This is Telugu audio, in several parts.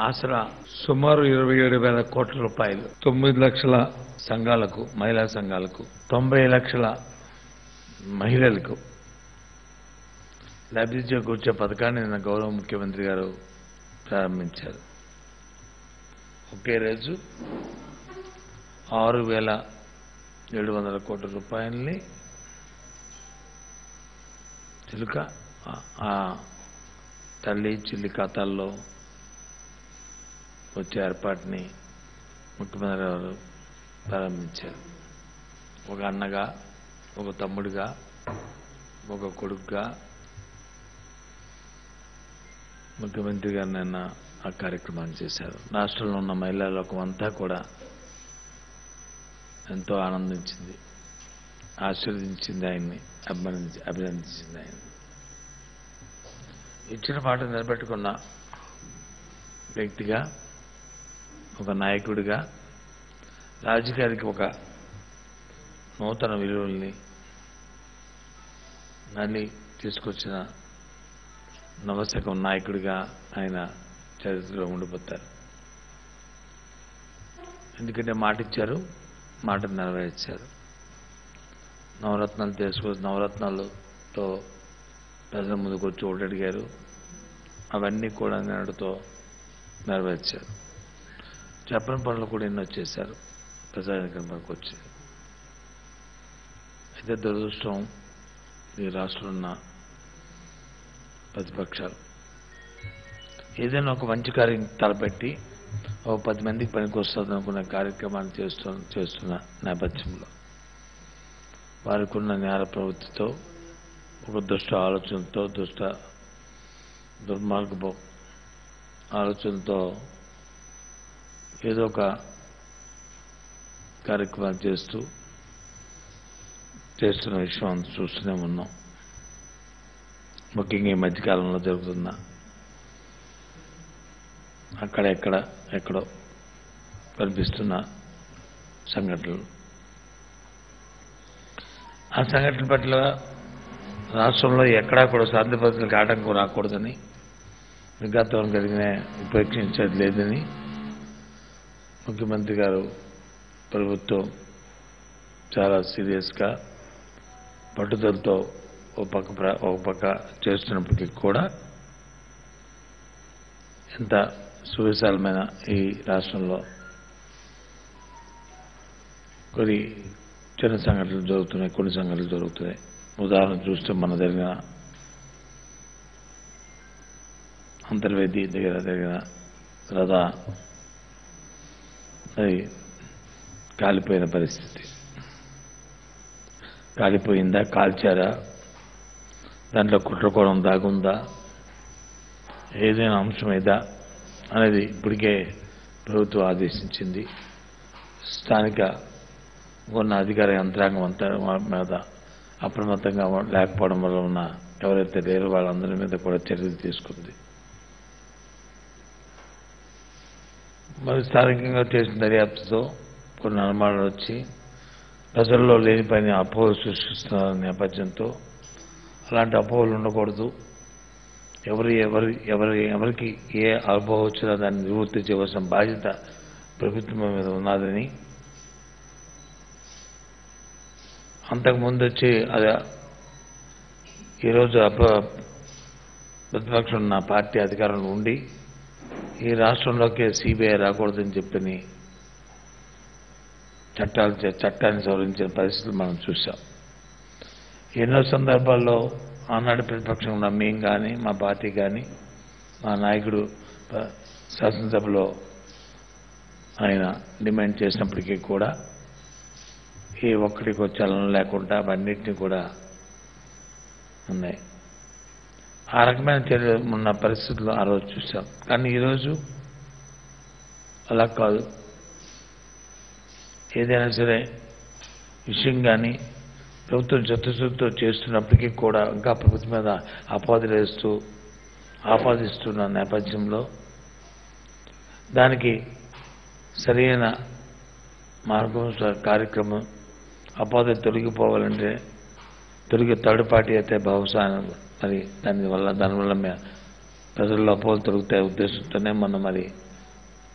ఆసరా సుమారు ఇరవై ఏడు వేల కోట్ల రూపాయలు తొమ్మిది లక్షల సంఘాలకు మహిళా సంఘాలకు తొంభై లక్షల మహిళలకు లబ్ధి చేకూర్చే పథకాన్ని నిన్న గౌరవ ముఖ్యమంత్రి గారు ప్రారంభించారు ఒకే రోజు ఆరు వేల ఏడు వందల కోట్ల రూపాయలని చిలుక ఆ- ఆ తల్లి చిల్లి ఖాతాల్లో వచ్చే ఏర్పాటుని ముఖ్యమంత్రి గారు ప్రారంభించారు ఒక అన్నగా ఒక తమ్ముడిగా ఒక కొడుకుగా ముఖ్యమంత్రి గారు నిన్న ఆ కార్యక్రమాన్ని చేశారు రాష్ట్రంలో ఉన్న మహిళా లోకం అంతా కూడా ఎంతో ఆనందించింది ఆశీర్వదించింది ఆయన్ని అభినందించి అభినందించింది ఆయన ఇచ్చిన మాట నిలబెట్టుకున్న వ్యక్తిగా ఒక నాయకుడిగా రాజకీయానికి ఒక నూతన విలువల్ని మళ్ళీ తీసుకొచ్చిన నవశకం నాయకుడిగా ఆయన చరిత్రలో ఉండిపోతారు ఎందుకంటే మాట ఇచ్చారు మాట నెరవేర్చారు నవరత్నాలు తీసుకొచ్చి నవరత్నాలతో ప్రజల ముందుకు వచ్చి ఓటు అడిగారు అవన్నీ కూడా నేడుతో నెరవేర్చారు చెప్పని పనులు కూడా ఎన్నో చేశారు ప్రజానికంలోకి వచ్చి అయితే దురదృష్టం ఈ రాష్ట్రంలో ఉన్న ప్రతిపక్షాలు ఏదైనా ఒక మంచి కార్యం తలపెట్టి ఒక పది మందికి పనికి వస్తుంది అనుకున్న కార్యక్రమాన్ని చేస్తూ చేస్తున్న నేపథ్యంలో వారికి ఉన్న నేర ప్రవృత్తితో ఒక దుష్ట ఆలోచనతో దుష్ట దుర్మార్గపు ఆలోచనతో ఏదో ఒక కార్యక్రమాలు చేస్తూ చేస్తున్న విషయం అంతా చూస్తూనే ఉన్నాం ముఖ్యంగా ఈ మధ్యకాలంలో జరుగుతున్న అక్కడ ఎక్కడ ఎక్కడో కనిపిస్తున్న సంఘటనలు ఆ సంఘటన పట్ల రాష్ట్రంలో ఎక్కడా కూడా శాంతి భద్రతలకు ఆటంకం రాకూడదని విఘాతం కలిగిన ఉపేక్షించేది లేదని ముఖ్యమంత్రి గారు ప్రభుత్వం చాలా సీరియస్గా పట్టుదలతో ఒక పక్క ప్ర- ఒక పక్క చేస్తున్నప్పటికీ కూడా ఎంత సువిశాలమైన ఈ రాష్ట్రంలో కొన్ని చిన్న సంఘటనలు జరుగుతున్నాయి కొన్ని సంఘటనలు జరుగుతున్నాయి ఉదాహరణ చూస్తే మన జరిగిన అంతర్వేది దగ్గర జరిగిన రథ అది కాలిపోయిన పరిస్థితి కాలిపోయిందా కాల్చారా దాంట్లో కుట్రకోణం దాగుందా ఏదైనా అంశం ఏదా అనేది ఇప్పటికే ప్రభుత్వం ఆదేశించింది స్థానిక ఉన్న అధికార యంత్రాంగం అంతా వాళ్ళ మీద అప్రమత్తంగా లేకపోవడం వల్ల ఉన్న ఎవరైతే లేరో వాళ్ళందరి మీద కూడా చర్యలు తీసుకుంది మరి స్థానికంగా చేసిన దర్యాప్తుతో కొన్ని అనుమానాలు వచ్చి ప్రజల్లో లేని పని అపోహలు సృష్టిస్తున్న నేపథ్యంతో అలాంటి అపోహలు ఉండకూడదు ఎవరు ఎవరి ఎవరి ఎవరికి ఏ అనుభవం వచ్చినా దాన్ని నివృత్తి చేయవలసిన బాధ్యత ప్రభుత్వం మీద ఉన్నదని అంతకుముందు వచ్చి అది ఈరోజు అప్ర ప్రతిపక్షం ఉన్న పార్టీ అధికారంలో ఉండి ఈ రాష్ట్రంలోకి సిబిఐ రాకూడదని చెప్పని చట్టాలు చే- చట్టాన్ని సవరించిన పరిస్థితులు మనం చూసాం ఎన్నో సందర్భాల్లో ఆనాడు ప్రతిపక్షం ఉన్న మేము కానీ మా పార్టీ కానీ మా నాయకుడు ప- శాసనసభలో ఆయన డిమాండ్ చేసినప్పటికీ కూడా ఏ ఒక్కడికి చలనం లేకుండా అవన్నిటిని కూడా ఉన్నాయి ఆ రకమైన చర్య ఉన్న పరిస్థితుల్లో ఆ రోజు చూసాం కానీ ఈరోజు అలా కాదు ఏదైనా సరే విషయం కానీ ప్రభుత్వం చిత్తశుద్ధితో చేస్తున్నప్పటికీ కూడా ఇంకా ప్రభుత్వం మీద అపాధులు వేస్తూ ఆపాదిస్తున్న నేపథ్యంలో దానికి సరైన మార్గం స- కార్యక్రమం అపాధ తొలగిపోవాలంటే తొలగి థర్డ్ పార్టీ అయితే బహుశా మరి దానివల్ల దానివల్ల మే- ప్రజల్లో అపోహలు తొలగుతాయి ఉద్దేశంతోనే మొన్న మరి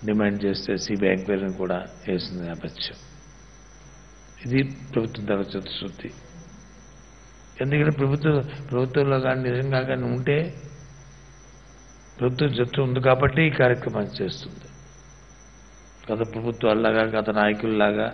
డిమాండ్ చేస్తే సిబిఐ ఎంక్వైరీని కూడా వేసింది నేపథ్యం ఇది ప్రభుత్వం తన చిత్తశుద్ధి ఎందుకంటే ప్రభుత్వం ప్రభుత్వంలో కానీ నిజంగా కానీ ఉంటే ప్రభుత్వం చిత్తు ఉంది కాబట్టి ఈ కార్యక్రమాన్ని చేస్తుంది గత ప్రభుత్వాల్లాగా గత నాయకుల్లాగా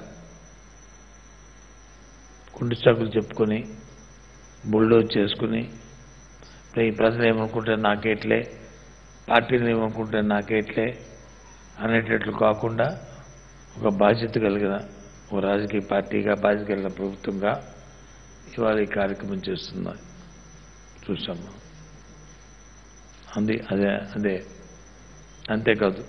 కుండి చాకులు చెప్పుకొని బుల్డోజ్ చేసుకుని ఇప్పుడు ఈ ప్రజలు ఏమనుకుంటే నాకేట్లే పార్టీలు ఏమనుకుంటే నాకేట్లే అనేటట్లు కాకుండా ఒక బాధ్యత కలిగిన ఒక రాజకీయ పార్టీగా బాధ్యత కలిగిన ప్రభుత్వంగా ఇవాళ ఈ కార్యక్రమం చేస్తున్నా చూసాం మనం. అంది అదే అదే అంతేకాదు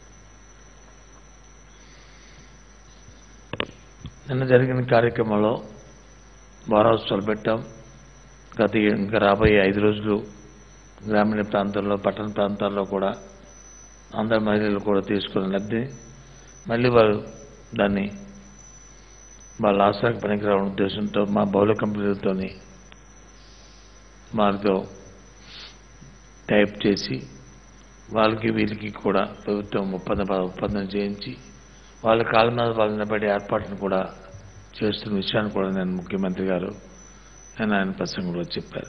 నిన్న జరిగిన కార్యక్రమంలో వారోత్సవాలు పెట్టాం గత ఇంకా రాబోయే ఐదు రోజులు గ్రామీణ ప్రాంతాల్లో పట్టణ ప్రాంతాల్లో కూడా అందరు మహిళలు కూడా తీసుకున్న లబ్ధి మళ్ళీ వారు దాన్ని వాళ్ళ ఆసరాకు పనికిరావడం ఉద్దేశంతో మా బౌల కంపెనీలతోని వారితో టైప్ చేసి వాళ్ళకి వీళ్ళకి కూడా ప్రభుత్వం ఒప్పంద ఒప్పందం చేయించి వాళ్ళ కాళ్ళ మీద వాళ్ళు నిలబడే ఏర్పాటును కూడా చేస్తున్న విషయాన్ని కూడా నేను ముఖ్యమంత్రి గారు నేను ఆయన ప్రసంగంలో చెప్పారు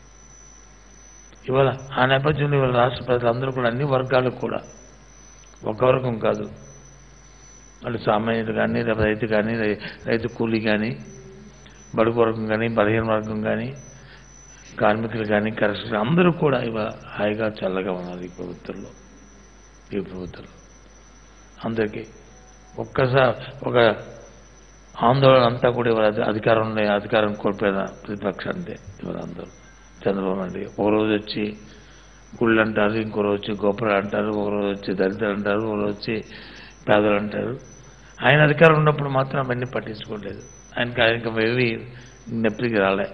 ఇవాళ ఆ నేపథ్యంలో ఇవాళ రాష్ట్ర ప్రజలందరూ కూడా అన్ని వర్గాలకు కూడా ఒక వర్గం కాదు వాళ్ళు సామాన్యులు కానీ రైతు కానీ రై- రైతు కూలీ కానీ బడుగు వర్గం కానీ బలహీన వర్గం కానీ కార్మికులు కానీ కరెక్షన్ అందరూ కూడా ఇవాళ హాయిగా చల్లగా ఉన్నారు ఈ ప్రభుత్వంలో ఈ ప్రభుత్వంలో అందరికీ ఒక్కసారి ఒక ఆందోళన అంతా కూడా ఇవాళ అధి- అధికారంలో అధికారం కోల్పోయిన ప్రతిపక్షం అంతే ఇవాళ అందరూ చంద్రబాబు నాయుడు ఒక రోజు వచ్చి గుళ్ళు అంటారు ఇంకో రోజు వచ్చి గోపురాలు అంటారు ఒక రోజు వచ్చి దళితులు అంటారు ఒక రోజు వచ్చి పేదలు అంటారు ఆయన అధికారం ఉన్నప్పుడు మాత్రం అవన్నీ పట్టించుకోలేదు ఆయనకి ఆయనకి ఏవి నెప్పికి రాలే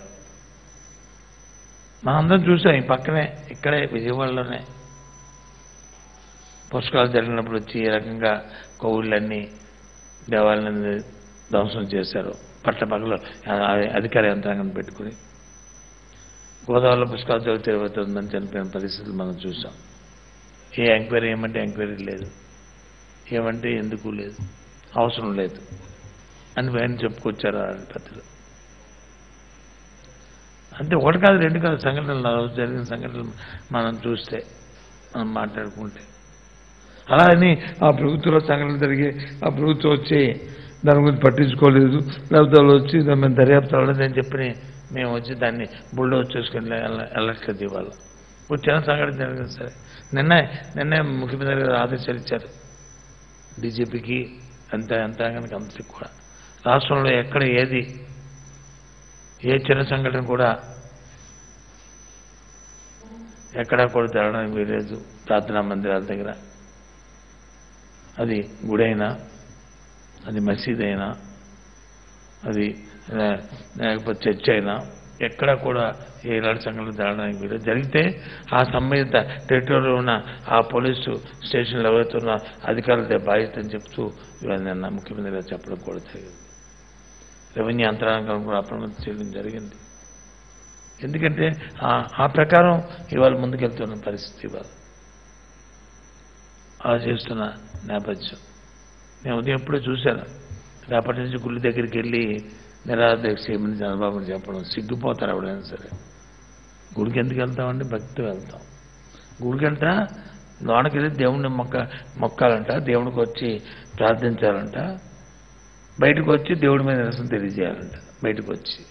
మనం అందరం చూసాం ఈ పక్కనే ఇక్కడే విజయవాడలోనే పుష్కరాలు జరిగినప్పుడు వచ్చి ఈ రకంగా కొవ్వుళ్ళన్నీ దేవాలయాన్ని ధ్వంసం చేశారు పట్టపగలు అధికార యంత్రాంగం పెట్టుకుని గోదావరిలో పుష్కరాలు జరిగితే ఉందని చనిపోయిన పరిస్థితులు మనం చూసాం ఏ ఎంక్వైరీ ఏమంటే ఎంక్వైరీ లేదు ఏమంటే ఎందుకు లేదు అవసరం లేదు అని ఆయన చెప్పుకొచ్చారు ఆ పెద్దలు అంటే ఒకటి కాదు రెండు కాదు సంఘటనలు ఆ రోజు జరిగిన సంఘటనలు మనం చూస్తే మనం మాట్లాడుకుంటే అలా అని ఆ ప్రభుత్వంలో సంఘటనలు జరిగి ఆ ప్రభుత్వం వచ్చి దాని గురించి పట్టించుకోలేదు లేకపోతే వాళ్ళు వచ్చి దాని మీద దర్యాప్తు అవ్వలేదని చెప్పి మేము వచ్చి దాన్ని బుల్డో వచ్చేసుకుని వెళ్ళట్లేదు ఇవాళ వచ్చిన సంఘటన జరిగింది సరే నిన్న నిన్నే ముఖ్యమంత్రి గారు ఆదేశాలు ఇచ్చారు డీజీపీకి అంత యంత్రాంగానికి అంతటి కూడా రాష్ట్రంలో ఎక్కడ ఏది ఏ చిన్న సంఘటన కూడా ఎక్కడా కూడా జరగడానికి వీలేదు ప్రార్థనా మందిరాల దగ్గర అది గుడైనా అది మసీద్ అయినా అది లే- లేకపోతే చర్చ్ అయినా ఎక్కడ కూడా ఏ ఇలాంటి సంఘటనలు జరగడానికి వీలేదు జరిగితే ఆ సంబంధిత టెరిటరీలో ఉన్న ఆ పోలీసు స్టేషన్లో ఎవరైతే ఉన్న అధికారులదే బాధ్యత అని చెప్తూ ఇవాళ నిన్న ముఖ్యమంత్రి గారు చెప్పడం కూడా జరిగింది రెవెన్యూ యంత్రాంగం కూడా అప్రమత్తం చేయడం జరిగింది ఎందుకంటే ఆ- ఆ ప్రకారం ఇవాళ ముందుకెళ్తున్న పరిస్థితి ఇవాళ అలా చేస్తున్న నేపథ్యం నేను ఉదయం ఎప్పుడో చూశాను రేపటి నుంచి గుళ్ళ దగ్గరికి వెళ్ళి నిరాదీక్ష చేయమని చంద్రబాబుని చెప్పడం సిగ్గుపోతారు ఎవడైనా సరే గుడికి ఎందుకు వెళ్తామండి భక్తితో వెళ్తాం గుడికి వెళ్తా లోనకి వెళ్ళి దేవుడిని మొక్క మొక్కాలంట దేవుడికి వచ్చి ప్రార్థించాలంట బయటకు వచ్చి దేవుడి మీద నిరసన తెలియజేయాలంట బయటకు వచ్చి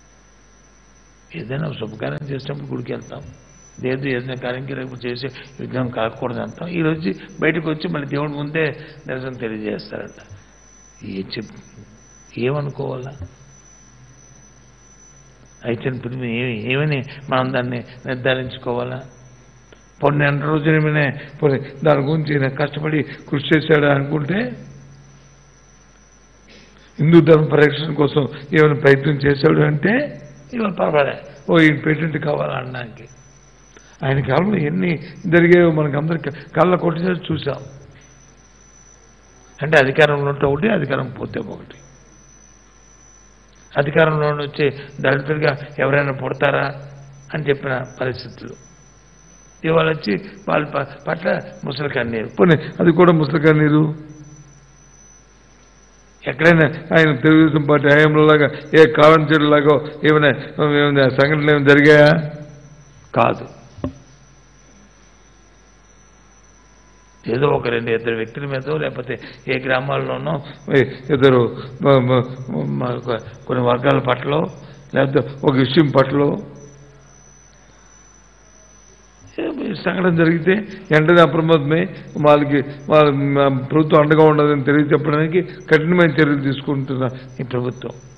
ఏదైనా శుభకార్యం చేసినప్పుడు గుడికి వెళ్తాం లేదు ఏదైనా కార్యం రేపు చేసే విఘ్నం కాకూడదు అంటాం ఈ రోజు బయటకు వచ్చి మళ్ళీ దేవుడి ముందే నిరసన తెలియజేస్తారంట ఏ చెప్ ఏమనుకోవాలా అయితే ఇప్పుడు ఏమి ఏమని మనం దాన్ని నిర్ధారించుకోవాలా పన్నెండు రోజుల మీదనే పోనీ దాని గురించి ఈయన కష్టపడి కృషి చేశాడు అనుకుంటే హిందూ ధర్మ పరిరక్షణ కోసం ఏమైనా ప్రయత్నం చేశాడు అంటే ఇవాళ పర్వాలే ఓ ఈ పేటెంట్ కావాలనడానికి ఆయన కాలంలో ఎన్ని జరిగాయో మనకి అందరికి కళ్ళ కొట్టినట్టు చూసాం అంటే అధికారంలో ఉంటే ఒకటి అధికారం పోతే ఒకటి అధికారంలో వచ్చి దళితుడిగా ఎవరైనా పుడతారా అని చెప్పిన పరిస్థితులు ఇవాళ వచ్చి వాళ్ళ ప- పట్ల ముసలి కన్నీరు పోనీ అది కూడా ముసలి కన్నీరు ఎక్కడైనా ఆయన తెలుగుదేశం పార్టీ హయాంలో లాగా ఏ కాలం చెడులాగో ఏమైనా ఏమైనా సంఘటనలు ఏమైనా జరిగాయా కాదు ఏదో ఒక రెండు ఇద్దరు వ్యక్తుల మీదో లేకపోతే ఏ గ్రామాల్లోనో ఏ- ఇద్దరు మ- మ- మ- కొన్ని వర్గాల పట్ల లేకపోతే ఒక విషయం పట్ల సంఘటన జరిగితే వెంటనే అప్రమత్తమై వాళ్ళకి వాళ్ళ మా ప్రభుత్వం అండగా ఉండదని తెలియ చెప్పడానికి కఠినమైన చర్యలు తీసుకుంటున్న ఈ ప్రభుత్వం